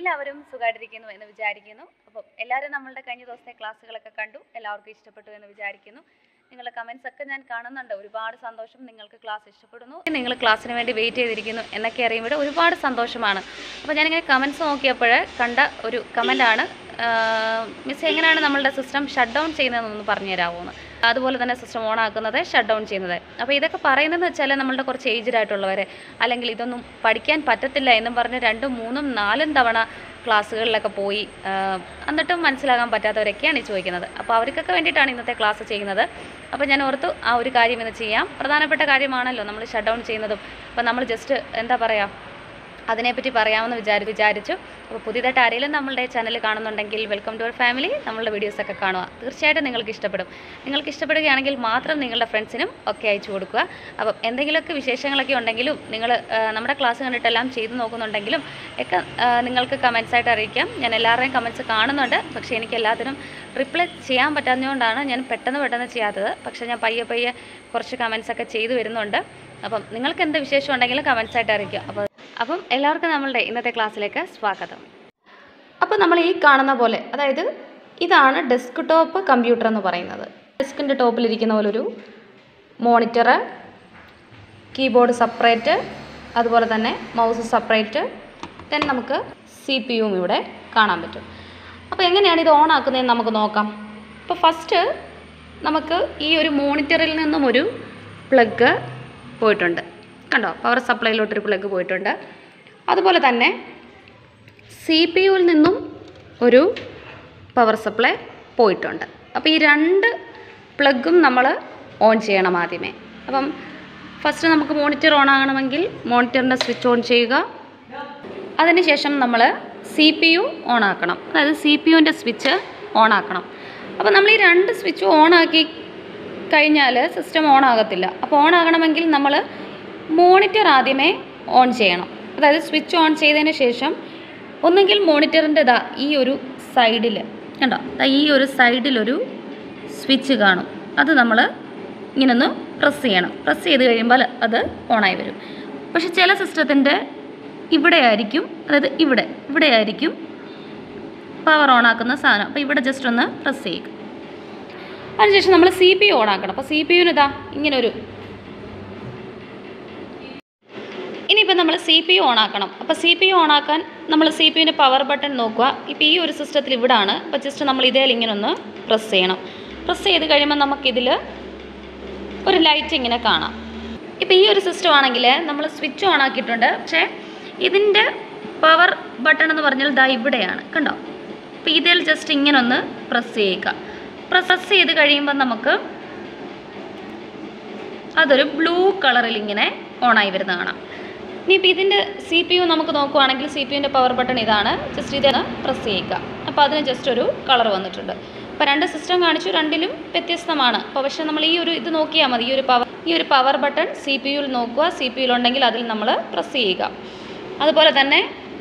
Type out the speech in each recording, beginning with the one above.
എല്ലാവരും സുഖമായിട്ടിരിക്കുന്നു എന്ന് വിചാരിക്കുന്നു അപ്പം എല്ലാവരും നമ്മളുടെ കഴിഞ്ഞ ദിവസത്തെ ക്ലാസ്സുകളൊക്കെ കണ്ടു എല്ലാവർക്കും ഇഷ്ടപ്പെട്ടു എന്ന് വിചാരിക്കുന്നു നിങ്ങളുടെ കമൻസ് ഒക്കെ ഞാൻ കാണുന്നുണ്ട് ഒരുപാട് സന്തോഷം നിങ്ങൾക്ക് ക്ലാസ് ഇഷ്ടപ്പെടുന്നു നിങ്ങൾ ക്ലാസ്സിന് വേണ്ടി വെയിറ്റ് ചെയ്തിരിക്കുന്നു എന്നൊക്കെ അറിയുമ്പോൾ ഒരുപാട് സന്തോഷമാണ് അപ്പോൾ ഞാനിങ്ങനെ കമൻസ് നോക്കിയപ്പോൾ കണ്ട ഒരു കമൻറ്റാണ് മിസ് എങ്ങനെയാണ് നമ്മളുടെ സിസ്റ്റം ഷട്ട് ഡൗൺ ചെയ്യുന്നതെന്നൊന്ന് പറഞ്ഞു തരാമോ എന്ന് അതുപോലെ തന്നെ സിസ്റ്റം ഓൺ ആക്കുന്നത് ഷട്ട് ഡൗൺ ചെയ്യുന്നത് അപ്പോൾ ഇതൊക്കെ പറയുന്നതെന്ന് വെച്ചാൽ നമ്മളുടെ കുറച്ച് ഏജ്ഡ് ആയിട്ടുള്ളവരെ അല്ലെങ്കിൽ ഇതൊന്നും പഠിക്കാൻ പറ്റത്തില്ല എന്നും പറഞ്ഞ് രണ്ടും മൂന്നും നാലും തവണ ക്ലാസ്സുകളിലൊക്കെ പോയി ആ, എന്നിട്ടും മനസ്സിലാകാൻ പറ്റാത്തവരൊക്കെയാണ് ഈ ചോദിക്കുന്നത് അപ്പോൾ അവർക്കൊക്കെ വേണ്ടിയിട്ടാണ് ഇന്നത്തെ ക്ലാസ് ചെയ്യുന്നത് അപ്പോൾ ഞാൻ ഓർത്തു ആ ഒരു കാര്യം ഇന്ന് ചെയ്യാം പ്രധാനപ്പെട്ട കാര്യമാണല്ലോ നമ്മൾ ഷട്ട് ഡൗൺ ചെയ്യുന്നതും അപ്പോൾ നമ്മൾ ജസ്റ്റ് എന്താ പറയുക അതിനെപ്പറ്റി പറയാമെന്ന് വിചാരി വിചാരിച്ചു അപ്പോൾ പുതിയതായിട്ട് ആരെങ്കിലും നമ്മളുടെ ചാനൽ കാണുന്നുണ്ടെങ്കിൽ വെൽക്കം ടു അവർ ഫാമിലി നമ്മളുടെ വീഡിയോസൊക്കെ കാണുക തീർച്ചയായിട്ടും നിങ്ങൾക്ക് ഇഷ്ടപ്പെടും നിങ്ങൾക്ക് ഇഷ്ടപ്പെടുകയാണെങ്കിൽ മാത്രം നിങ്ങളുടെ ഫ്രണ്ട്സിനും ഒക്കെ അയച്ചു കൊടുക്കുക അപ്പം എന്തെങ്കിലുമൊക്കെ വിശേഷങ്ങളൊക്കെ ഉണ്ടെങ്കിലും നിങ്ങൾ നമ്മുടെ ക്ലാസ് കണ്ടിട്ടെല്ലാം ചെയ്തു നോക്കുന്നുണ്ടെങ്കിലും ഒക്കെ ആ, നിങ്ങൾക്ക് കമൻസ് ആയിട്ട് അറിയിക്കാം ഞാൻ എല്ലാവരുടെയും കമൻസ് കാണുന്നുണ്ട് പക്ഷേ എനിക്ക് എല്ലാത്തിനും റിപ്ലൈ ചെയ്യാൻ പറ്റാത്തതുകൊണ്ടാണ് ഞാൻ പെട്ടെന്ന് പെട്ടെന്ന് ചെയ്യാത്തത് പക്ഷേ ഞാൻ പയ്യെ പയ്യെ കുറച്ച് കമൻസ് ഒക്കെ ചെയ്തു വരുന്നുണ്ട് അപ്പം നിങ്ങൾക്ക് എന്ത് വിശേഷം ഉണ്ടെങ്കിലും കമൻസ് ആയിട്ട് അറിയിക്കുക അപ്പോൾ അപ്പം എല്ലാവർക്കും നമ്മളുടെ ഇന്നത്തെ ക്ലാസ്സിലേക്ക് സ്വാഗതം അപ്പോൾ നമ്മൾ ഈ കാണുന്ന പോലെ അതായത് ഇതാണ് ഡെസ്ക് ടോപ്പ് കമ്പ്യൂട്ടർ എന്ന് പറയുന്നത് ഡെസ്കിൻ്റെ ടോപ്പിലിരിക്കുന്ന പോലെ ഒരു മോണിറ്റർ കീബോർഡ് സെപ്പറേറ്റ് അതുപോലെ തന്നെ മൗസ് സെപ്പറേറ്റ് ദെൻ നമുക്ക് സി പി യും ഇവിടെ കാണാൻ പറ്റും അപ്പോൾ എങ്ങനെയാണ് ഇത് ഓൺ ആക്കുന്നതെന്ന് നമുക്ക് നോക്കാം അപ്പോൾ ഫസ്റ്റ് നമുക്ക് ഈ ഒരു മോണിറ്ററിൽ നിന്നും ഒരു പ്ലഗ് പോയിട്ടുണ്ട് കണ്ടോ പവർ സപ്ലൈയിലോട്ടൊരു പ്ലഗ് പോയിട്ടുണ്ട് അതുപോലെ തന്നെ സി പി യുവിൽ നിന്നും ഒരു പവർ സപ്ലൈ പോയിട്ടുണ്ട് അപ്പോൾ ഈ രണ്ട് പ്ലഗും നമ്മൾ ഓൺ ചെയ്യണം ആദ്യമേ അപ്പം ഫസ്റ്റ് നമുക്ക് മോണിറ്റർ ഓൺ ആകണമെങ്കിൽ മോണിറ്ററിൻ്റെ സ്വിച്ച് ഓൺ ചെയ്യുക അതിനുശേഷം നമ്മൾ സി പി യു ഓൺ ആക്കണം അതായത് സി പി യുവിൻ്റെ സ്വിച്ച് ഓൺ ആക്കണം അപ്പോൾ നമ്മൾ ഈ രണ്ട് സ്വിച്ച് ഓൺ ആക്കി കഴിഞ്ഞാൽ സിസ്റ്റം ഓൺ ആകത്തില്ല അപ്പോൾ ഓൺ ആകണമെങ്കിൽ നമ്മൾ മോണിറ്റർ ആദ്യമേ ഓൺ ചെയ്യണം അതായത് സ്വിച്ച് ഓൺ ചെയ്തതിന് ശേഷം ഒന്നുകിൽ മോണിറ്ററിൻ്റെ ഇതാ ഈ ഒരു സൈഡിൽ കണ്ടോ ദാ ഈ ഒരു സൈഡിലൊരു സ്വിച്ച് കാണും അത് നമ്മൾ ഇങ്ങനെ ഒന്ന് പ്രസ് ചെയ്യണം പ്രസ് ചെയ്ത് കഴിയുമ്പോൾ അത് ഓണായി വരും പക്ഷെ ചില സിസ്റ്റത്തിൻ്റെ ഇവിടെ ആയിരിക്കും അതായത് ഇവിടെ ഇവിടെ ആയിരിക്കും പവർ ഓൺ ആക്കുന്ന സാധനം അപ്പോൾ ഇവിടെ ജസ്റ്റ് ഒന്ന് പ്രസ് ചെയ്യുക അതിനുശേഷം നമ്മൾ സി പി യു ഓൺ ആക്കണം അപ്പോൾ സി പി യുവിന് ഇതാ ഇങ്ങനെ ഒരു ഇനിയിപ്പോൾ നമ്മൾ സി പി യു ഓൺ ആക്കണം അപ്പോൾ സി പി യു ഓൺ ആക്കാൻ നമ്മൾ സി പി യുവിൻ്റെ പവർ ബട്ടൺ നോക്കുക ഇപ്പോൾ ഈ ഒരു സിസ്റ്റത്തിൽ ഇവിടാണ് അപ്പോൾ ജസ്റ്റ് നമ്മൾ ഇതേ ഇങ്ങനെ ഒന്ന് പ്രസ് ചെയ്യണം പ്രസ് ചെയ്ത് കഴിയുമ്പോൾ നമുക്കിതിൽ ഒരു ലൈറ്റ് ഇങ്ങനെ കാണാം ഇപ്പോൾ ഈ ഒരു സിസ്റ്റം ആണെങ്കിൽ നമ്മൾ സ്വിച്ച് ഓൺ ആക്കിയിട്ടുണ്ട് പക്ഷേ ഇതിൻ്റെ പവർ ബട്ടൺ എന്ന് പറഞ്ഞാൽ ദാ ഇവിടെയാണ് കണ്ടോ അപ്പോൾ ഇതിൽ ജസ്റ്റ് ഇങ്ങനെ ഒന്ന് പ്രസ് ചെയ്യുക പ്രസ് ചെയ്ത് കഴിയുമ്പോൾ നമുക്ക് അതൊരു ബ്ലൂ കളറിൽ ഇങ്ങനെ ഓണായി വരുന്നത് കാണാം ഇനിയിപ്പോൾ ഇതിൻ്റെ സി പി യു നമുക്ക് നോക്കുവാണെങ്കിൽ സി പി യുവിൻ്റെ പവർ ബട്ടൺ ഇതാണ് ജസ്റ്റ് ഇതൊന്ന് പ്രസ് ചെയ്യുക അപ്പോൾ അതിന് ജസ്റ്റ് ഒരു കളർ വന്നിട്ടുണ്ട് അപ്പോൾ രണ്ട് സിസ്റ്റം കാണിച്ചു രണ്ടിലും വ്യത്യസ്തമാണ് അപ്പോൾ പക്ഷേ നമ്മൾ ഈ ഒരു ഇത് നോക്കിയാൽ മതി ഈ ഒരു പവർ ഈ ഒരു പവർ ബട്ടൺ സി പി യുവിൽ നോക്കുക സി പി യുവിലുണ്ടെങ്കിൽ അതിൽ നമ്മൾ പ്രസ് ചെയ്യുക അതുപോലെ തന്നെ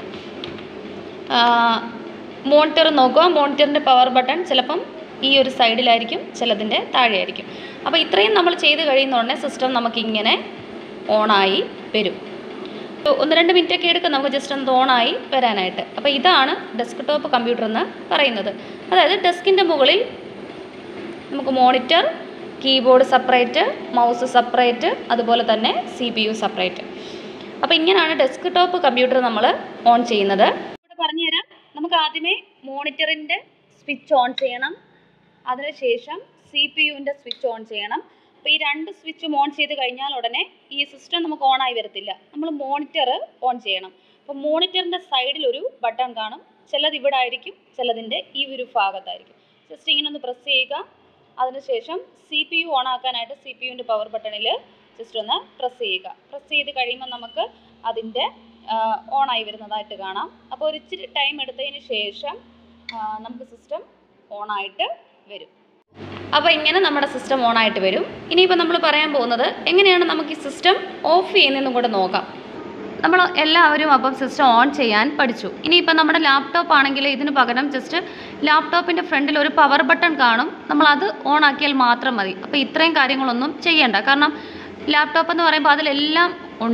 മോണിറ്റർ നോക്കുക മോണിറ്ററിൻ്റെ പവർ ബട്ടൺ ചിലപ്പം ഈ ഒരു സൈഡിലായിരിക്കും ചിലതിൻ്റെ താഴെയായിരിക്കും അപ്പോൾ ഇത്രയും നമ്മൾ ചെയ്ത് കഴിയുന്നതുകൊണ്ട് സിസ്റ്റം നമുക്കിങ്ങനെ ഓണായി വരും അപ്പോൾ ഒന്ന് രണ്ട് മിനിറ്റ് ഒക്കെ എടുക്കും നമുക്ക് ജസ്റ്റ് ഒന്ന് ഓണായി വരാനായിട്ട് അപ്പോൾ ഇതാണ് ഡെസ്ക് ടോപ്പ് കമ്പ്യൂട്ടർ എന്ന് പറയുന്നത് അതായത് ഡെസ്കിൻ്റെ മുകളിൽ നമുക്ക് monitor keyboard separate mouse separate അതുപോലെ തന്നെ സി പി യു സെപ്പറേറ്റ് അപ്പോൾ ഇങ്ങനെയാണ് ഡെസ്ക് ടോപ്പ് കമ്പ്യൂട്ടർ നമ്മൾ ഓൺ ചെയ്യുന്നത് ഇവിടെ പറഞ്ഞുതരാം നമുക്ക് ആദ്യമേ മോണിറ്ററിൻ്റെ സ്വിച്ച് ഓൺ ചെയ്യണം അതിനുശേഷം സി പി യുവിൻ്റെ സ്വിച്ച് ഓൺ ചെയ്യണം അപ്പോൾ ഈ രണ്ട് സ്വിച്ചും ഓൺ ചെയ്ത് കഴിഞ്ഞാൽ ഉടനെ ഈ സിസ്റ്റം നമുക്ക് ഓൺ ആയി വരത്തില്ല നമ്മൾ മോണിറ്റർ ഓൺ ചെയ്യണം അപ്പോൾ മോണിറ്ററിൻ്റെ സൈഡിൽ ഒരു ബട്ടൺ കാണും ചിലത് ഇവിടെ ആയിരിക്കും ചിലതിൻ്റെ ഈ ഒരു ഭാഗത്തായിരിക്കും ജസ്റ്റ് ഇങ്ങനെ ഒന്ന് പ്രസ് ചെയ്യുക അതിനുശേഷം സി പി യു ഓൺ ആക്കാനായിട്ട് സി പി യുവിൻ്റെ പവർ ബട്ടണിൽ ജസ്റ്റ് ഒന്ന് പ്രസ് ചെയ്യുക പ്രസ് ചെയ്ത് കഴിയുമ്പോൾ നമുക്ക് അതിൻ്റെ ഓൺ ആയി വരുന്നതായിട്ട് കാണാം അപ്പോൾ ഒരു ഇച്ചിരി ടൈം എടുത്തതിന് ശേഷം ആ, നമുക്ക് സിസ്റ്റം ഓൺ ആയിട്ട് വരും അപ്പോൾ ഇങ്ങനെ നമ്മുടെ സിസ്റ്റം ഓൺ ആയിട്ട് വരും ഇനിയിപ്പോൾ നമ്മൾ പറയാൻ പോകുന്നത് എങ്ങനെയാണ് നമുക്ക് ഈ സിസ്റ്റം ഓഫ് ചെയ്യുന്നതെന്നും കൂടെ നോക്കാം നമ്മൾ എല്ലാവരും അപ്പം സിസ്റ്റം ഓൺ ചെയ്യാൻ പഠിച്ചു ഇനിയിപ്പോൾ നമ്മുടെ ലാപ്ടോപ്പ് ആണെങ്കിൽ ഇതിന് പകരം ജസ്റ്റ് ലാപ്ടോപ്പിൻ്റെ ഫ്രണ്ടിൽ ഒരു പവർ ബട്ടൺ കാണും നമ്മൾ അത് ഓൺ ആക്കിയാൽ മാത്രം മതി അപ്പോൾ ഇത്രയും കാര്യങ്ങളൊന്നും ചെയ്യേണ്ട കാരണം ലാപ്ടോപ്പ് എന്ന് പറയുമ്പോൾ അതിലെല്ലാം ഉണ്ട്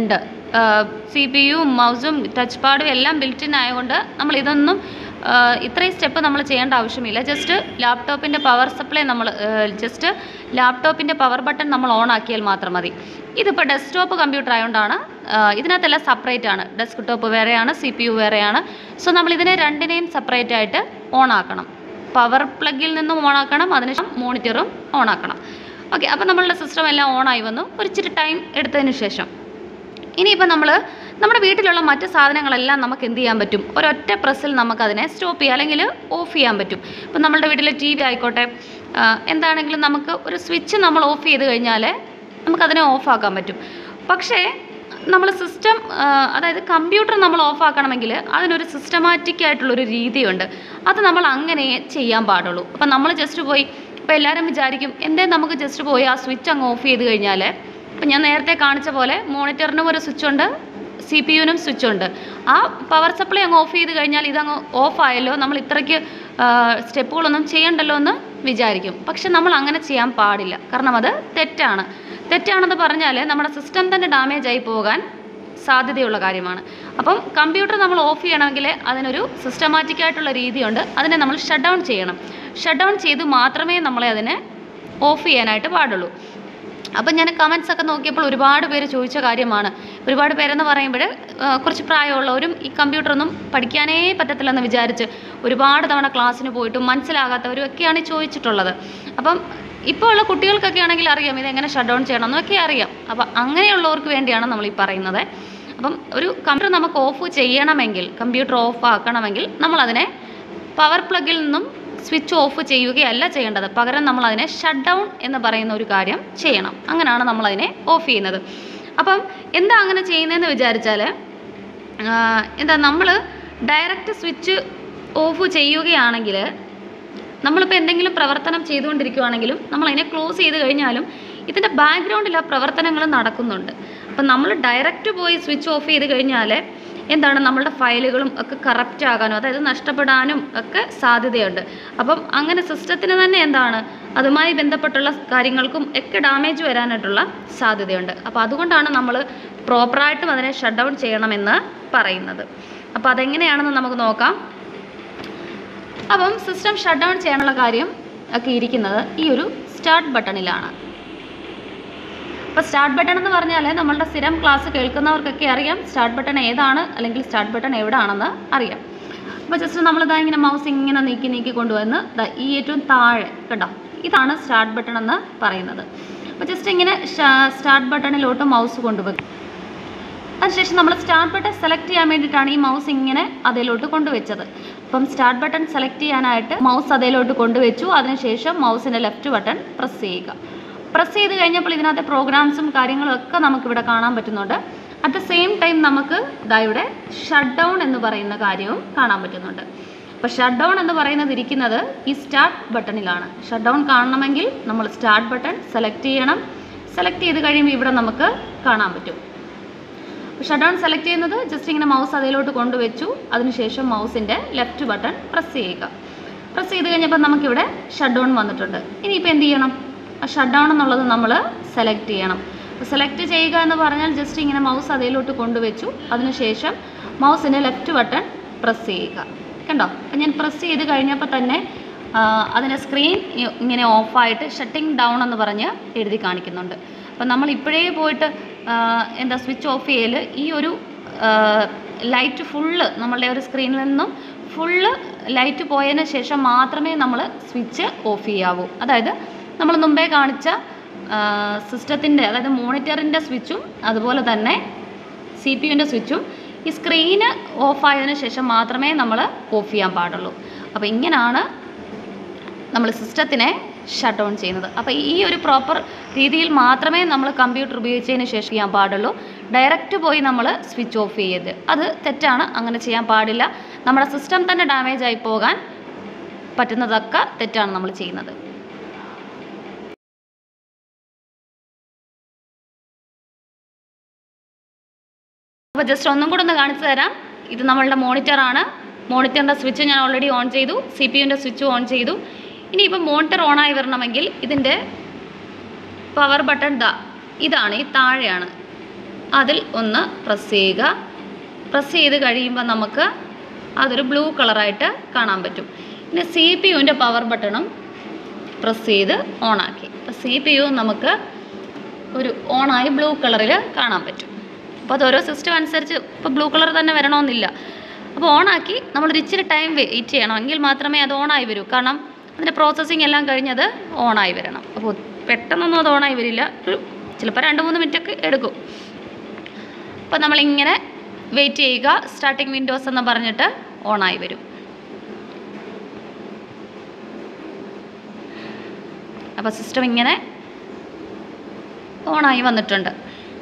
സി പി യുവും മൗസും ടച്ച് പാഡും എല്ലാം ബിൽറ്റിൻ ആയതുകൊണ്ട് നമ്മൾ ഇതൊന്നും ആ, ഇത്രയും സ്റ്റെപ്പ് നമ്മൾ ചെയ്യേണ്ട ആവശ്യമില്ല ജസ്റ്റ് ലാപ്ടോപ്പിൻ്റെ പവർ സപ്ലൈ നമ്മൾ ജസ്റ്റ് ലാപ്ടോപ്പിൻ്റെ പവർ ബട്ടൺ നമ്മൾ ഓൺ ആക്കിയാൽ മാത്രം മതി ഇതിപ്പോൾ ഡെസ്ക്ടോപ്പ് കമ്പ്യൂട്ടർ ആയതുകൊണ്ടാണ് ആ, ഇതിനകത്തെല്ലാം സെപ്പറേറ്റ് ആണ് ഡെസ്ക് ടോപ്പ് വേറെയാണ് സി പി യു വേറെയാണ് സോ നമ്മൾ ഇതിനെ രണ്ടിനെയും സെപ്പറേറ്റ് ആയിട്ട് ഓൺ ആക്കണം പവർ പ്ലഗിൽ നിന്നും ഓൺ ആക്കണം അതിനുശേഷം മോണിറ്ററും ഓൺ ആക്കണം ഓക്കെ അപ്പോൾ നമ്മളുടെ സിസ്റ്റം എല്ലാം ഓൺ ആയി വന്നു ഒരു ഇച്ചിരി ടൈം എടുത്തതിന് ശേഷം ഇനിയിപ്പോൾ നമ്മൾ നമ്മുടെ വീട്ടിലുള്ള മറ്റ് സാധനങ്ങളെല്ലാം നമുക്ക് എന്ത് ചെയ്യാൻ പറ്റും ഒരൊറ്റ പ്രസ്സിൽ നമുക്കതിനെ സ്റ്റോപ്പ് ചെയ്യാം അല്ലെങ്കിൽ ഓഫ് ചെയ്യാൻ പറ്റും ഇപ്പം നമ്മളുടെ വീട്ടിലെ ടി വി ആയിക്കോട്ടെ ആ, എന്താണെങ്കിലും നമുക്ക് ഒരു സ്വിച്ച് നമ്മൾ ഓഫ് ചെയ്ത് കഴിഞ്ഞാൽ നമുക്കതിനെ ഓഫാക്കാൻ പറ്റും പക്ഷേ നമ്മൾ സിസ്റ്റം അതായത് കമ്പ്യൂട്ടർ നമ്മൾ ഓഫ് ആക്കണമെങ്കിൽ അതിനൊരു സിസ്റ്റമാറ്റിക് ആയിട്ടുള്ളൊരു രീതിയുണ്ട് അത് നമ്മൾ അങ്ങനെ ചെയ്യാൻ പാടുള്ളൂ അപ്പം നമ്മൾ ജസ്റ്റ് പോയി ഇപ്പോൾ എല്ലാവരും വിചാരിക്കും എന്തേ നമുക്ക് ജസ്റ്റ് പോയി ആ സ്വിച്ച് അങ്ങ് ഓഫ് ചെയ്ത് കഴിഞ്ഞാൽ ഇപ്പം ഞാൻ നേരത്തെ കാണിച്ച പോലെ മോണിറ്ററിനും ഒരു സ്വിച്ച് ഉണ്ട് സി പി യുവിനും സ്വിച്ച് ഉണ്ട് ആ പവർ സപ്ലൈ അങ്ങ് ഓഫ് ചെയ്ത് കഴിഞ്ഞാൽ ഇതങ്ങ് ഓഫ് ആയല്ലോ നമ്മൾ ഇത്രയ്ക്ക് സ്റ്റെപ്പുകളൊന്നും ചെയ്യണ്ടല്ലോ എന്ന് വിചാരിക്കും പക്ഷെ നമ്മൾ അങ്ങനെ ചെയ്യാൻ പാടില്ല കാരണം അത് തെറ്റാണ് തെറ്റാണെന്ന് പറഞ്ഞാൽ നമ്മുടെ സിസ്റ്റം തന്നെ ഡാമേജ് ആയി പോകാൻ സാധ്യതയുള്ള കാര്യമാണ് അപ്പം കമ്പ്യൂട്ടർ നമ്മൾ ഓഫ് ചെയ്യണമെങ്കിൽ അതിനൊരു സിസ്റ്റമാറ്റിക് ആയിട്ടുള്ള രീതിയുണ്ട് അതിനെ നമ്മൾ ഷട്ട് ഡൗൺ ചെയ്യണം ഷട്ട് ഡൗൺ ചെയ്ത് മാത്രമേ നമ്മളെ അതിനെ ഓഫ് ചെയ്യാനായിട്ട് പാടുള്ളൂ അപ്പം ഞാൻ കമൻസ് ഒക്കെ നോക്കിയപ്പോൾ ഒരുപാട് പേര് ചോദിച്ച കാര്യമാണ് ഒരുപാട് പേരെന്ന് പറയുമ്പോൾ കുറച്ച് പ്രായമുള്ളവരും ഈ കമ്പ്യൂട്ടറൊന്നും പഠിക്കാനേ പറ്റത്തില്ലെന്ന് വിചാരിച്ച് ഒരുപാട് തവണ ക്ലാസ്സിന് പോയിട്ടും മനസ്സിലാകാത്തവരും ഒക്കെയാണ് ഈ ചോദിച്ചിട്ടുള്ളത് അപ്പം ഇപ്പോൾ ഉള്ള കുട്ടികൾക്കൊക്കെ ആണെങ്കിൽ അറിയാം ഇതെങ്ങനെ ഷട്ട് ഡൗൺ ചെയ്യണം എന്നൊക്കെ അറിയാം അപ്പം അങ്ങനെയുള്ളവർക്ക് വേണ്ടിയാണ് നമ്മൾ ഈ പറയുന്നത് അപ്പം ഒരു കമ്പ്യൂട്ടർ നമുക്ക് ഓഫ് ചെയ്യണമെങ്കിൽ കമ്പ്യൂട്ടർ ഓഫ് ആക്കണമെങ്കിൽ നമ്മളതിനെ പവർ പ്ലഗിൽ നിന്നും സ്വിച്ച് ഓഫ് ചെയ്യുകയല്ല ചെയ്യേണ്ടത് പകരം നമ്മൾ അതിനെ ഷട്ട് ഡൗൺ എന്ന് പറയുന്ന ഒരു കാര്യം ചെയ്യണം അങ്ങനെയാണ് നമ്മൾ അതിനെ ഓഫ് ചെയ്യുന്നത് അപ്പം എന്താ അങ്ങനെ ചെയ്യുന്നതെന്ന് വിചാരിച്ചാൽ എന്താ നമ്മൾ ഡയറക്റ്റ് സ്വിച്ച് ഓഫ് ചെയ്യുകയാണെങ്കിൽ നമ്മളിപ്പോൾ എന്തെങ്കിലും പ്രവർത്തനം ചെയ്തുകൊണ്ടിരിക്കുകയാണെങ്കിലും നമ്മൾ അതിനെ ക്ലോസ് ചെയ്ത് കഴിഞ്ഞാലും ഇതിൻ്റെ ബാക്ക്ഗ്രൗണ്ടിൽ ആ പ്രവർത്തനങ്ങൾ നടക്കുന്നുണ്ട് അപ്പം നമ്മൾ ഡയറക്റ്റ് പോയി സ്വിച്ച് ഓഫ് ചെയ്ത് കഴിഞ്ഞാൽ എന്താണ് നമ്മളുടെ ഫയലുകളും ഒക്കെ കറപ്റ്റ് ആകാനും അതായത് നഷ്ടപ്പെടാനും ഒക്കെ സാധ്യതയുണ്ട് അപ്പം അങ്ങനെ സിസ്റ്റത്തിന് തന്നെ എന്താണ് അതുമായി ബന്ധപ്പെട്ടുള്ള കാര്യങ്ങൾക്കും ഒക്കെ ഡാമേജ് വരാനായിട്ടുള്ള സാധ്യതയുണ്ട് അപ്പോൾ അതുകൊണ്ടാണ് നമ്മൾ പ്രോപ്പറായിട്ടും അതിനെ ഷട്ട് ഡൗൺ ചെയ്യണമെന്ന് പറയുന്നത് അപ്പോൾ അതെങ്ങനെയാണെന്ന് നമുക്ക് നോക്കാം അപ്പം സിസ്റ്റം ഷട്ട് ഡൗൺ ചെയ്യാനുള്ള കാര്യം ഒക്കെ ഇരിക്കുന്നത് ഈ ഒരു സ്റ്റാർട്ട് ബട്ടണിലാണ് അപ്പോൾ സ്റ്റാർട്ട് ബട്ടൺ എന്ന് പറഞ്ഞാൽ നമ്മളുടെ സ്ഥിരം ക്ലാസ് കേൾക്കുന്നവർക്കൊക്കെ അറിയാം സ്റ്റാർട്ട് ബട്ടൺ ഏതാണ് അല്ലെങ്കിൽ സ്റ്റാർട്ട് ബട്ടൺ എവിടാണെന്ന് അറിയാം അപ്പോൾ ജസ്റ്റ് നമ്മളിതാ ഇങ്ങനെ മൗസ് ഇങ്ങനെ നീക്കി നീക്കി കൊണ്ടുവന്ന് ദാ ഈ ഏറ്റവും താഴെ കേട്ടോ ഇതാണ് സ്റ്റാർട്ട് ബട്ടൺ എന്ന് പറയുന്നത് അപ്പോൾ ജസ്റ്റ് ഇങ്ങനെ സ്റ്റാർട്ട് ബട്ടണിലോട്ട് മൗസ് കൊണ്ടുവെക്കും അതിനുശേഷം നമ്മൾ സ്റ്റാർട്ട് ബട്ടൺ സെലക്ട് ചെയ്യാൻ വേണ്ടിയിട്ടാണ് ഈ മൗസ് ഇങ്ങനെ അതിലോട്ട് കൊണ്ടുവച്ചത് അപ്പം സ്റ്റാർട്ട് ബട്ടൺ സെലക്ട് ചെയ്യാനായിട്ട് മൗസ് അതിലോട്ട് കൊണ്ടുവച്ചു അതിനുശേഷം മൗസിൻ്റെ ലെഫ്റ്റ് ബട്ടൺ പ്രസ് ചെയ്യുക പ്രസ് ചെയ്ത് കഴിഞ്ഞപ്പോൾ ഇതിനകത്തെ പ്രോഗ്രാംസും കാര്യങ്ങളും ഒക്കെ നമുക്കിവിടെ കാണാൻ പറ്റുന്നുണ്ട് അറ്റ് ദ സെയിം ടൈം നമുക്ക് ഇതാ ഇവിടെ ഷട്ട് ഡൗൺ എന്ന് പറയുന്ന കാര്യവും കാണാൻ പറ്റുന്നുണ്ട് അപ്പോൾ ഷട്ട് ഡൗൺ എന്ന് പറയുന്നത് ഇരിക്കുന്നത് ഈ സ്റ്റാർട്ട് ബട്ടണിലാണ് ഷട്ട് ഡൗൺ കാണണമെങ്കിൽ നമ്മൾ സ്റ്റാർട്ട് ബട്ടൺ സെലക്ട് ചെയ്യണം സെലക്ട് ചെയ്ത് കഴിയുമ്പോൾ ഇവിടെ നമുക്ക് കാണാൻ പറ്റും ഷട്ട് ഡൗൺ സെലക്ട് ചെയ്യുന്നത് ജസ്റ്റ് ഇങ്ങനെ മൗസ് അതിലോട്ട് കൊണ്ടുവച്ചു അതിനുശേഷം മൗസിൻ്റെ ലെഫ്റ്റ് ബട്ടൺ പ്രസ് ചെയ്യുക പ്രസ് ചെയ്ത് കഴിഞ്ഞപ്പോൾ നമുക്കിവിടെ ഷട്ട് ഡൗൺ വന്നിട്ടുണ്ട് ഇനിയിപ്പോൾ എന്ത് ചെയ്യണം ആ ഷട്ട് ഡൗൺ എന്നുള്ളത് നമ്മൾ സെലക്ട് ചെയ്യണം സെലക്ട് ചെയ്യുക എന്ന് പറഞ്ഞാൽ ജസ്റ്റ് ഇങ്ങനെ മൗസ് അതിലോട്ട് കൊണ്ടുവച്ചു അതിനുശേഷം മൗസിൻ്റെ ലെഫ്റ്റ് ബട്ടൺ പ്രസ് ചെയ്യുക കണ്ടോ അപ്പം ഞാൻ പ്രസ് ചെയ്ത് കഴിഞ്ഞപ്പോൾ തന്നെ അതിൻ്റെ സ്ക്രീൻ ഇങ്ങനെ ഓഫായിട്ട് ഷട്ടിങ് ഡൗൺ എന്ന് പറഞ്ഞ് എഴുതി കാണിക്കുന്നുണ്ട് അപ്പം നമ്മൾ ഇപ്പോഴേ പോയിട്ട് ആ, എന്താ സ്വിച്ച് ഓഫ് ചെയ്യൽ ഈ ഒരു ലൈറ്റ് ഫുള്ള് നമ്മളുടെ ഒരു സ്ക്രീനിൽ നിന്നും ഫുള്ള് ലൈറ്റ് പോയതിന് ശേഷം മാത്രമേ നമ്മൾ സ്വിച്ച് ഓഫ് ചെയ്യാവൂ അതായത് നമ്മൾ മുമ്പേ കാണിച്ച സിസ്റ്റത്തിൻ്റെ അതായത് മോണിറ്ററിൻ്റെ സ്വിച്ചും അതുപോലെ തന്നെ സി പി യുവിൻ്റെ സ്വിച്ചും ഈ സ്ക്രീന് ഓഫ് ആയതിനു ശേഷം മാത്രമേ നമ്മൾ ഓഫ് ചെയ്യാൻ പാടുള്ളൂ അപ്പോൾ ഇങ്ങനെയാണ് നമ്മൾ സിസ്റ്റത്തിനെ ഷട്ട് ഡൗൺ ചെയ്യുന്നത് അപ്പോൾ ഈ ഒരു പ്രോപ്പർ രീതിയിൽ മാത്രമേ നമ്മൾ കമ്പ്യൂട്ടർ ഉപയോഗിച്ചതിന് ശേഷം ചെയ്യാൻ പാടുള്ളൂ ഡയറക്റ്റ് പോയി നമ്മൾ സ്വിച്ച് ഓഫ് ചെയ്യരുത് അത് തെറ്റാണ് അങ്ങനെ ചെയ്യാൻ പാടില്ല നമ്മുടെ സിസ്റ്റം തന്നെ ഡാമേജ് ആയി പോകാൻ പറ്റുന്നതൊക്കെ തെറ്റാണ് നമ്മൾ ചെയ്യുന്നത് അപ്പോൾ ജസ്റ്റ് ഒന്നും കൂടെ ഒന്ന് കാണിച്ചു തരാം ഇത് നമ്മളുടെ മോണിറ്ററാണ് മോണിറ്ററിൻ്റെ സ്വിച്ച് ഞാൻ ഓൾറെഡി ഓൺ ചെയ്തു സി പി യുവിൻ്റെ സ്വിച്ച് ഓൺ ചെയ്തു ഇനിയിപ്പോൾ മോണിറ്റർ ഓണായി വരണമെങ്കിൽ ഇതിൻ്റെ പവർ ബട്ടൺ ദാ ഇതാണ് ഈ താഴെയാണ് അതിൽ ഒന്ന് പ്രസ് ചെയ്യുക പ്രസ് ചെയ്ത് കഴിയുമ്പോൾ നമുക്ക് അതൊരു ബ്ലൂ കളറായിട്ട് കാണാൻ പറ്റും പിന്നെ സി പി യുവിൻ്റെ പവർ ബട്ടണും പ്രസ് ചെയ്ത് ഓണാക്കി അപ്പോൾ സി പി യു നമുക്ക് ഒരു ഓണായി ബ്ലൂ കളറിൽ കാണാൻ പറ്റും അപ്പോൾ അത് ഓരോ സിസ്റ്റം അനുസരിച്ച് ഇപ്പോൾ ബ്ലൂ കളർ തന്നെ വരണമെന്നില്ല അപ്പോൾ ഓണാക്കി നമ്മളൊരു ഇച്ചിരി ടൈം വെയിറ്റ് ചെയ്യണം എങ്കിൽ മാത്രമേ അത് ഓണായി വരൂ കാരണം അതിൻ്റെ പ്രോസസ്സിങ് എല്ലാം കഴിഞ്ഞത് ഓണായി വരണം അപ്പോൾ പെട്ടെന്നൊന്നും അത് ഓണായി വരില്ല ഒരു ചിലപ്പോൾ രണ്ട് മൂന്ന് മിനിറ്റൊക്കെ എടുക്കും അപ്പോൾ നമ്മളിങ്ങനെ വെയിറ്റ് ചെയ്യുക സ്റ്റാർട്ടിങ് വിൻഡോസ് എന്ന് പറഞ്ഞിട്ട് ഓണായി വരും അപ്പോൾ സിസ്റ്റം ഇങ്ങനെ ഓണായി വന്നിട്ടുണ്ട്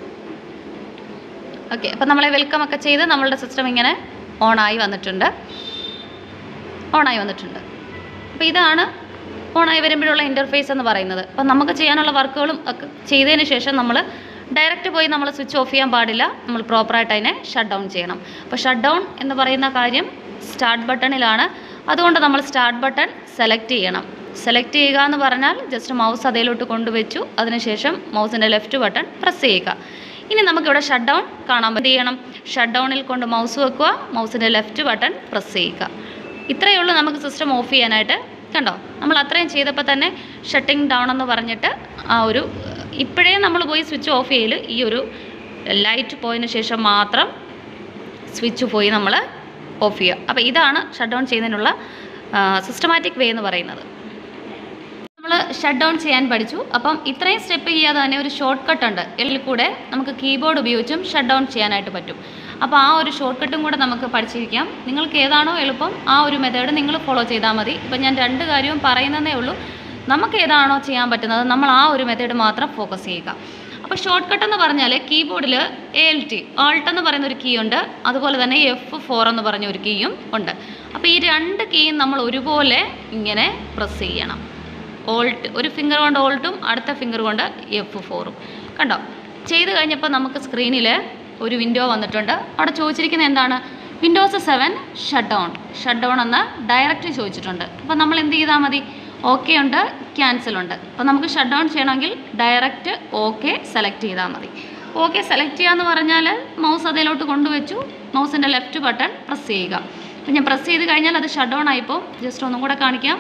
ഓക്കെ അപ്പോൾ നമ്മളെ വെൽക്കം ഒക്കെ ചെയ്ത് നമ്മളുടെ സിസ്റ്റം ഇങ്ങനെ ഓണായി വന്നിട്ടുണ്ട് ഓണായി വന്നിട്ടുണ്ട് അപ്പോൾ ഇതാണ് ഓണായി വരുമ്പോഴുള്ള ഇൻ്റർഫേസ് എന്ന് പറയുന്നത് അപ്പോൾ നമുക്ക് ചെയ്യാനുള്ള വർക്കുകളും ഒക്കെ ചെയ്തതിന് ശേഷം നമ്മൾ ഡയറക്റ്റ് പോയി നമ്മൾ സ്വിച്ച് ഓഫ് ചെയ്യാൻ പാടില്ല നമ്മൾ പ്രോപ്പറായിട്ട് അതിനെ ഷട്ട് ഡൗൺ ചെയ്യണം അപ്പോൾ ഷട്ട് ഡൗൺ എന്ന് പറയുന്ന കാര്യം സ്റ്റാർട്ട് ബട്ടണിലാണ് അതുകൊണ്ട് നമ്മൾ സ്റ്റാർട്ട് ബട്ടൺ സെലക്ട് ചെയ്യണം സെലക്ട് ചെയ്യുക എന്ന് പറഞ്ഞാൽ ജസ്റ്റ് മൗസ് അതിലോട്ട് കൊണ്ടുവച്ചു അതിനുശേഷം മൗസിൻ്റെ ലെഫ്റ്റ് ബട്ടൺ പ്രസ് ചെയ്യുക ഇനി നമുക്കിവിടെ ഷട്ട് ഡൗൺ കാണാൻ പറ്റും ചെയ്യണം ഷട്ട് ഡൗണിൽ കൊണ്ട് മൗസ് വെക്കുക മൗസിൻ്റെ ലെഫ്റ്റ് ബട്ടൺ പ്രസ് ചെയ്യുക ഇത്രയേ ഉള്ളൂ നമുക്ക് സിസ്റ്റം ഓഫ് ചെയ്യാനായിട്ട് കണ്ടോ നമ്മൾ അത്രയും ചെയ്തപ്പോൾ തന്നെ ഷട്ടിങ് ഡൗൺ എന്ന് പറഞ്ഞിട്ട് ആ ഒരു ഇപ്പോഴേ നമ്മൾ പോയി സ്വിച്ച് ഓഫ് ചെയ്യൽ ഈ ഒരു ലൈറ്റ് പോയതിന് ശേഷം മാത്രം സ്വിച്ച് പോയി നമ്മൾ ഓഫ് ചെയ്യുക അപ്പോൾ ഇതാണ് ഷട്ട് ഡൗൺ ചെയ്യുന്നതിനുള്ള സിസ്റ്റമാറ്റിക് വേ എന്ന് പറയുന്നത് നമ്മൾ ഷട്ട് ഡൗൺ ചെയ്യാൻ പഠിച്ചു അപ്പം ഇത്രയും സ്റ്റെപ്പ് ചെയ്യാതെ തന്നെ ഒരു ഷോർട്ട് കട്ട് ഉണ്ട് ഇതിൽ കൂടെ നമുക്ക് കീബോർഡ് ഉപയോഗിച്ചും ഷട്ട് ഡൗൺ ചെയ്യാനായിട്ട് പറ്റും അപ്പോൾ ആ ഒരു ഷോർട്ട് കട്ടും കൂടെ നമുക്ക് പഠിച്ചിരിക്കാം നിങ്ങൾക്ക് ഏതാണോ എളുപ്പം ആ ഒരു മെത്തേഡ് നിങ്ങൾ ഫോളോ ചെയ്താൽ മതി ഇപ്പം ഞാൻ രണ്ട് കാര്യവും പറയുന്നതേ ഉള്ളൂ നമുക്ക് ഏതാണോ ചെയ്യാൻ പറ്റുന്നത് നമ്മൾ ആ ഒരു മെത്തേഡ് മാത്രം ഫോക്കസ് ചെയ്യുക അപ്പോൾ ഷോർട്ട് കട്ട് എന്ന് പറഞ്ഞാൽ കീബോർഡിൽ എ എൽ ടി ആൾട്ട് എന്ന് പറയുന്ന ഒരു കീ ഉണ്ട് അതുപോലെ തന്നെ എഫ് ഫോർ എന്ന് പറഞ്ഞ ഒരു കീയും ഉണ്ട് അപ്പോൾ ഈ രണ്ട് കീയും നമ്മൾ ഒരുപോലെ ഇങ്ങനെ പ്രസ് ചെയ്യണം ഓൾട്ട് ഒരു ഫിംഗർ കൊണ്ട് ഓൾട്ടും അടുത്ത ഫിംഗർ കൊണ്ട് എഫ് ഫോറും കണ്ടോ ചെയ്ത് കഴിഞ്ഞപ്പോൾ നമുക്ക് സ്ക്രീനിൽ ഒരു വിൻഡോ വന്നിട്ടുണ്ട് അവിടെ ചോദിച്ചിരിക്കുന്നത് എന്താണ് Windows seven shut down shut down എന്ന് ഡയറക്റ്റ് ചോദിച്ചിട്ടുണ്ട് അപ്പോൾ നമ്മൾ എന്ത് ചെയ്താൽ മതി ഓക്കെ ഉണ്ട് ക്യാൻസൽ ഉണ്ട് അപ്പോൾ നമുക്ക് ഷട്ട് ഡൗൺ ചെയ്യണമെങ്കിൽ ഡയറക്റ്റ് ഓക്കെ സെലക്ട് ചെയ്താൽ മതി ഓക്കെ സെലക്ട് ചെയ്യുക എന്ന് പറഞ്ഞാൽ മൗസ് അതിലോട്ട് കൊണ്ടുവച്ചു മൗസിൻ്റെ ലെഫ്റ്റ് ബട്ടൺ പ്രസ് ചെയ്യുക അപ്പോൾ ഞാൻ പ്രസ് ചെയ്ത് കഴിഞ്ഞാൽ അത് ഷട്ട് ഡൗൺ ആയിപ്പോൾ ജസ്റ്റ് ഒന്നും കൂടെ കാണിക്കാം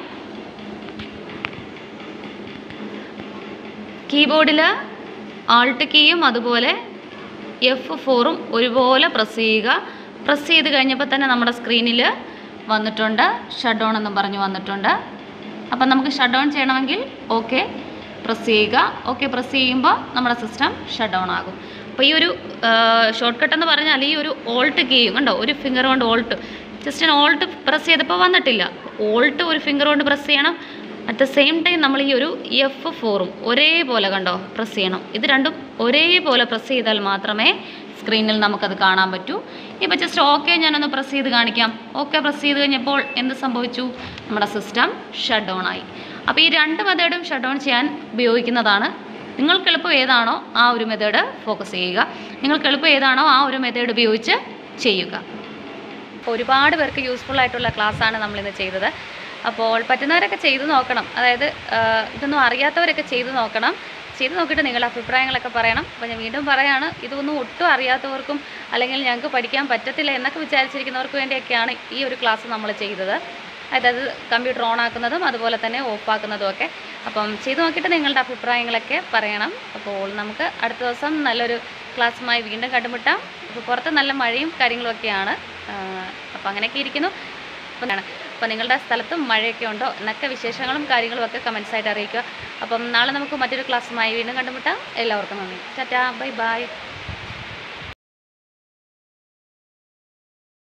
കീബോർഡിൽ ആൾട്ട് കീയും അതുപോലെ എഫ് ഫോറും ഒരുപോലെ പ്രസ് ചെയ്യുക പ്രസ് ചെയ്ത് കഴിഞ്ഞപ്പോൾ തന്നെ നമ്മുടെ സ്ക്രീനിൽ വന്നിട്ടുണ്ട് ഷട്ട് ഡൗൺ എന്നും പറഞ്ഞു വന്നിട്ടുണ്ട് അപ്പം നമുക്ക് ഷട്ട് ഡൗൺ ചെയ്യണമെങ്കിൽ ഓക്കെ പ്രസ് ചെയ്യുക ഓക്കെ പ്രസ് ചെയ്യുമ്പോൾ നമ്മുടെ സിസ്റ്റം ഷട്ട് ഡൗൺ ആകും അപ്പോൾ ഈ ഒരു ഷോർട്ട് കട്ട് എന്ന് പറഞ്ഞാൽ ഈ ഒരു ഓൾട്ട് കീയും കണ്ടോ ഒരു ഫിംഗർ കൊണ്ട് ഓൾട്ട് ജസ്റ്റ് ഞാൻ ഓൾട്ട് പ്രസ് ചെയ്തപ്പോൾ വന്നിട്ടില്ല ഓൾട്ട് ഒരു ഫിംഗർ കൊണ്ട് പ്രസ് ചെയ്യണം അറ്റ് ദ സെയിം ടൈം നമ്മൾ ഈ ഒരു എഫ് ഫോറും ഒരേപോലെ കണ്ടോ പ്രസ് ചെയ്യണം ഇത് രണ്ടും ഒരേപോലെ പ്രസ് ചെയ്താൽ മാത്രമേ സ്ക്രീനിൽ നമുക്കത് കാണാൻ പറ്റൂ ഇപ്പോൾ ജസ്റ്റ് ഓക്കെ ഞാനൊന്ന് പ്രസ് ചെയ്ത് കാണിക്കാം ഓക്കെ പ്രസ് ചെയ്ത് കഴിഞ്ഞപ്പോൾ എന്ത് സംഭവിച്ചു നമ്മുടെ സിസ്റ്റം ഷട്ട് ഡൗൺ ആയി അപ്പോൾ ഈ രണ്ട് മെത്തേഡും ഷട്ട് ഡൗൺ ചെയ്യാൻ ഉപയോഗിക്കുന്നതാണ് നിങ്ങൾക്ക് എളുപ്പം ഏതാണോ ആ ഒരു മെത്തേഡ് ഫോക്കസ് ചെയ്യുക നിങ്ങൾക്ക് എളുപ്പം ഏതാണോ ആ ഒരു മെത്തേഡ് ഉപയോഗിച്ച് ചെയ്യുക ഒരുപാട് പേർക്ക് യൂസ്ഫുൾ ആയിട്ടുള്ള ക്ലാസ്സാണ് നമ്മളിന്ന് ചെയ്തത് അപ്പോൾ പറ്റുന്നവരൊക്കെ ചെയ്തു നോക്കണം അതായത് ആ, ഇതൊന്നും അറിയാത്തവരൊക്കെ ചെയ്തു നോക്കണം ചെയ്തു നോക്കിയിട്ട് നിങ്ങളുടെ അഭിപ്രായങ്ങളൊക്കെ പറയണം അപ്പോൾ ഞാൻ വീണ്ടും പറയാണ് ഇതൊന്നും ഒട്ടും അറിയാത്തവർക്കും അല്ലെങ്കിൽ ഞങ്ങൾക്ക് പഠിക്കാൻ പറ്റത്തില്ല എന്നൊക്കെ വിചാരിച്ചിരിക്കുന്നവർക്ക് വേണ്ടിയൊക്കെയാണ് ഈ ഒരു ക്ലാസ് നമ്മൾ ചെയ്തത് അതായത് കമ്പ്യൂട്ടർ ഓൺ ആക്കുന്നതും അതുപോലെ തന്നെ ഓഫ് ആക്കുന്നതും ഒക്കെ അപ്പം ചെയ്തു നോക്കിയിട്ട് നിങ്ങളുടെ അഭിപ്രായങ്ങളൊക്കെ പറയണം അപ്പോൾ നമുക്ക് അടുത്ത ദിവസം നല്ലൊരു ക്ലാസ്സുമായി വീണ്ടും കണ്ടുമുട്ടാം അപ്പോൾ പുറത്ത് നല്ല മഴയും കാര്യങ്ങളും ഒക്കെയാണ് അപ്പോൾ അങ്ങനെയൊക്കെ ഇരിക്കുന്നു അപ്പം അപ്പോൾ നിങ്ങളുടെ സ്ഥലത്തും മഴയൊക്കെ ഉണ്ടോ എന്നൊക്കെ വിശേഷങ്ങളും കാര്യങ്ങളും ഒക്കെ കമൻസ് ആയിട്ട് അറിയിക്കുക അപ്പം നാളെ നമുക്ക് മറ്റൊരു ക്ലാസ്സുമായി വീണ്ടും കണ്ടുമുട്ടാം എല്ലാവർക്കും നന്ദി ടാറ്റാ ബൈ ബൈ